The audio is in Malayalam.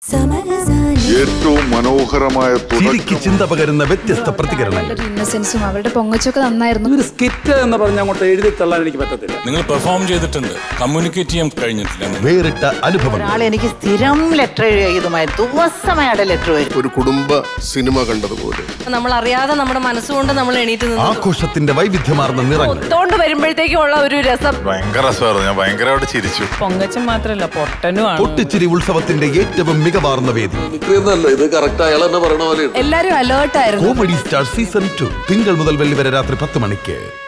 ഏറ്റവും മനോഹരമായ ചിരിക്ക് ചിന്ത പകരുന്ന വ്യത്യസ്ത പ്രതികരണങ്ങൾ അവരുടെ ഇന്നസെൻസും അവരുടെ പൊങ്ങച്ചൊക്കെ നന്നായിരുന്നു ഒരു സ്കിറ്റ് എന്ന് പറഞ്ഞ അങ്ങോട്ട് എഴുതി തള്ളാൻ എനിക്ക് പറ്റത്തില്ല നിങ്ങൾ പെർഫോം ചെയ്തിട്ടുണ്ട് കമ്മ്യൂണിക്കേറ്റ് ചെയ്യാൻ കഴിഞ്ഞിട്ടില്ല വേറിട്ട അനുഭവങ്ങൾ ഒരാൾ എനിക്ക് സ്ഥിരം ലെറ്റർ എഴുതുമായി ദിവസമായിട്ട് ലെറ്റർ വരും ഒരു കുടുംബ സിനിമ കണ്ടതുപോലെ നമ്മൾ അറിയാതെ നമ്മുടെ മനസ്സുകൊണ്ട് നമ്മൾ എണീറ്റ് നിന്ന് ആഘോഷത്തിന്റെ വൈവിധ്യമാർന്ന നിറങ്ങൾ ഒത്തോണ്ട് വരുമ്പോഴത്തേക്കുള്ള ഒരു രസം ഭയങ്കര രസമായിരുന്നു ഞാൻ ഭയങ്കരമായിട്ട് ചിരിച്ചു പൊങ്ങച്ചം മാത്രല്ല പൊട്ടനും പൊട്ടിച്ചിരി ഉത്സവത്തിന്റെ ഏറ്റവും മികവാർന്ന വേദി ഇത് കറക്റ്റ് അയാൾ തന്നെ പറയണ പോലെ എല്ലാരും അലേർട്ടായിരുന്നു കോമഡി സ്റ്റാർ സീസൺ ടു തിങ്കൾ മുതൽ വെള്ളി വരെ രാത്രി പത്ത് മണിക്ക്